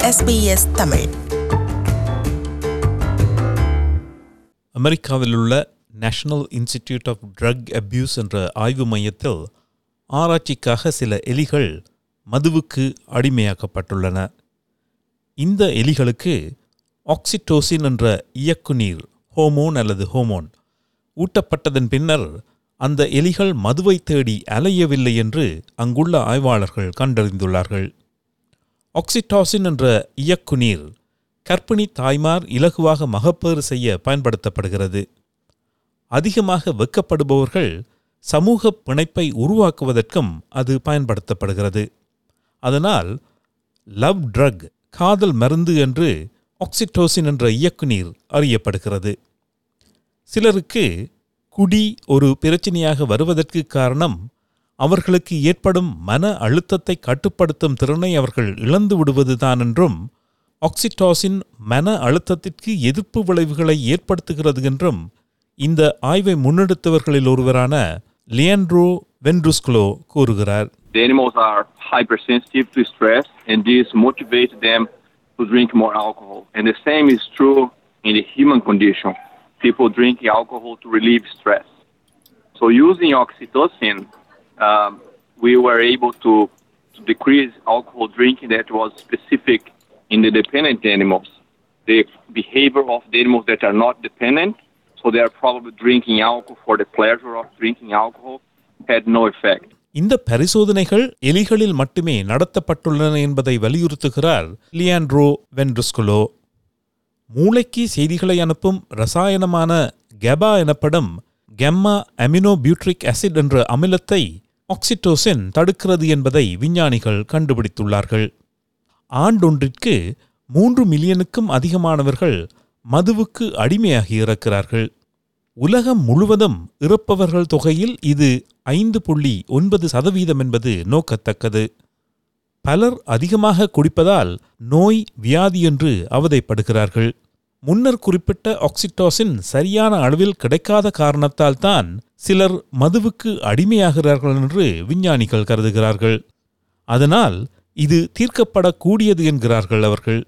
SBS Tamil அமெரிக்காவில் உள்ள national institute of drug abuse என்ற ஆய்வு மையத்தில் ஆராய்ச்சிக்காக சில எலிகள் மதுவுக்கு அடிமையாக்கப்பட்டுள்ளன இந்த எலிகளுக்கு ஆக்சிடோசின் என்ற இயக்குநீர் ஹோமோன் அல்லது ஹோமோன் ஊட்டப்பட்டதன் பின்னர் அந்த எலிகள் மதுவை தேடி அலையவில்லை என்று அங்குள்ள ஆய்வாளர்கள் கண்டறிந்துள்ளார்கள் ஆக்சிடாசின் என்ற இயக்குநீர் கர்ப்பிணி தாய்மார் இலகுவாக மகப்பேறு செய்ய பயன்படுத்தப்படுகிறது அதிகமாக வெக்கப்படுபவர்கள் சமூக பிணைப்பை உருவாக்குவதற்கும் அது பயன்படுத்தப்படுகிறது அதனால் லவ் ட்ரக் காதல் மருந்து என்று ஆக்சிடோசின் என்ற இயக்குநீர் அறியப்படுகிறது சிலருக்கு குடி ஒரு பிரச்சனையாக வருவதற்கு காரணம் அவர்களுக்கு ஏற்படும் மன அழுத்தத்தை கட்டுப்படுத்தும் திறனை அவர்கள் இழந்து விடுவதுதான் என்றும் ஆக்சிடாசின் மன அழுத்தத்திற்கு எதிர்ப்பு விளைவுகளை ஏற்படுத்துகிறது என்றும் இந்த ஆய்வை முன்னெடுத்தவர்களில் ஒருவரான லியன்ட்ரோ வென்ட்ருஸ்குலோ கூறுகிறார் The animals are hypersensitive to stress, and this motivates them to drink more alcohol. And the same is true in the human condition. People drink alcohol to relieve stress. So, using oxytocin, um, we were able to, to decrease alcohol drinking that was specific in the dependent animals. The behavior of the animals that are not dependent, so they are probably drinking alcohol for the pleasure of drinking alcohol, had no effect. இந்த பரிசோதனைகள் எலிகளில் மட்டுமே நடத்தப்பட்டுள்ளன என்பதை வலியுறுத்துகிறார் Leandro வென்ட்ருஸ்குலோ மூளைக்கு செய்திகளை அனுப்பும் ரசாயனமான கெபா எனப்படும் கெம்மா amino butyric acid என்ற அமிலத்தை ஆக்சிடோசின் தடுக்கிறது என்பதை விஞ்ஞானிகள் கண்டுபிடித்துள்ளார்கள் ஆண்டொன்றிற்கு மூன்று மில்லியனுக்கும் அதிகமானவர்கள் மதுவுக்கு அடிமையாகி இறக்கிறார்கள் உலகம் முழுவதும் இறப்பவர்கள் தொகையில் இது ஐந்து புள்ளி ஒன்பது சதவீதம் என்பது நோக்கத்தக்கது பலர் அதிகமாக குடிப்பதால் நோய் வியாதி என்று அவதைப்படுகிறார்கள் முன்னர் குறிப்பிட்ட ஆக்சிடோசின் சரியான அளவில் கிடைக்காத காரணத்தால் தான் சிலர் மதுவுக்கு அடிமையாகிறார்கள் என்று விஞ்ஞானிகள் கருதுகிறார்கள் அதனால் இது தீர்க்கப்படக்கூடியது என்கிறார்கள் அவர்கள்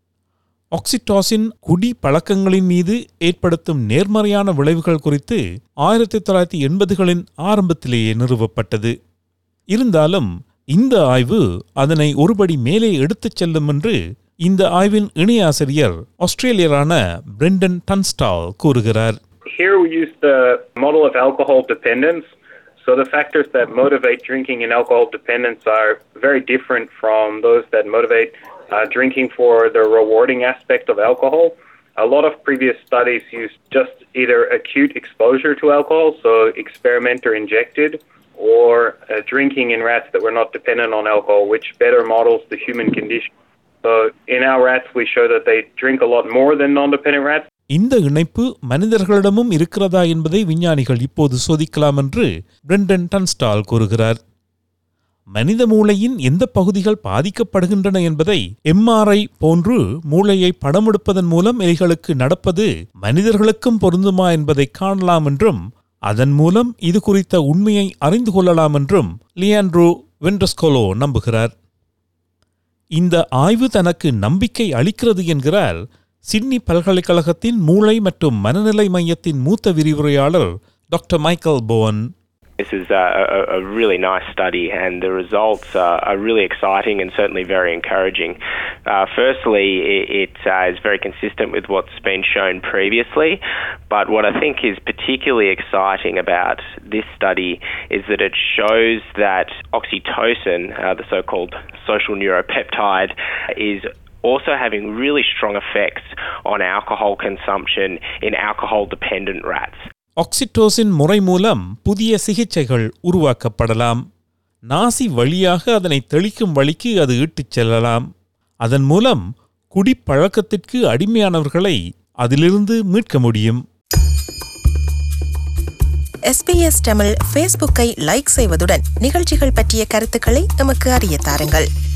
ஆக்சிடாசின் குடி பழக்கங்களின் மீது ஏற்படுத்தும் நேர்மறையான விளைவுகள் குறித்து ஆயிரத்தி தொள்ளாயிரத்தி எண்பதுகளின் ஆரம்பத்திலேயே நிறுவப்பட்டது இருந்தாலும் இந்த ஆய்வு அதனை ஒருபடி மேலே எடுத்துச் செல்லும் என்று இந்த ஆய்வின் இணையாசிரியர் ஆஸ்திரேலியரான பிரெண்டன் டன்ஸ்டால் கூறுகிறார் Here we use the model of alcohol dependence. So the factors that motivate drinking and alcohol dependence are very different from those that motivate uh, drinking for the rewarding aspect of alcohol. A lot of previous studies used just either acute exposure to alcohol, so experiment or injected, or uh, drinking in rats that were not dependent on alcohol, which better models the human condition. So in our rats, we show that they drink a lot more than non-dependent rats. இந்த இணைப்பு மனிதர்களிடமும் இருக்கிறதா என்பதை விஞ்ஞானிகள் இப்போது சோதிக்கலாம் என்று Brendan டன்ஸ்டால் கூறுகிறார் மனித மூளையின் எந்த பகுதிகள் பாதிக்கப்படுகின்றன என்பதை எம்ஆர்ஐ போன்று மூளையை படமெடுப்பதன் மூலம் எலிகளுக்கு நடப்பது மனிதர்களுக்கும் பொருந்துமா என்பதை காணலாம் என்றும் அதன் மூலம் இது குறித்த உண்மையை அறிந்து கொள்ளலாம் என்றும் லியாண்ட்ரோ வென்ட்ரஸ்கோலோ நம்புகிறார் இந்த ஆய்வு தனக்கு நம்பிக்கை அளிக்கிறது என்கிறார் சிட்னி பல்கலைக்கழகத்தின் மூளை மற்றும் மனநிலை மையத்தின் மூத்த விரிவுரையாளர் doctor Michael Bowen This is a, a, a really nice study, and the results are, are really exciting and certainly very encouraging. Uh, firstly, it, it uh, is very consistent with what's been shown previously, but what I think is particularly exciting about this study is that it shows that oxytocin, uh, the so called social neuropeptide, is also having really strong effects on alcohol consumption in alcohol dependent rats. Oxytocin முறை மூலம் புதிய சிகிச்சைகள் உருவாக்கப்படலாம் நாசி வழியாக அதனை தெளிக்கும் வழிக்கு அது இட்டுச் செல்லலாம் அதன் மூலம் குடிப்பழக்கத்திற்கு அடிமையானவர்களை அதிலிருந்து மீட்க முடியும் எஸ்பிஎஸ் தமிழ் ஃபேஸ்புக்கை லைக் செய்வதுடன் நிகழ்ச்சிகள் பற்றிய கருத்துக்களை எமக்கு அறிய தாருங்கள்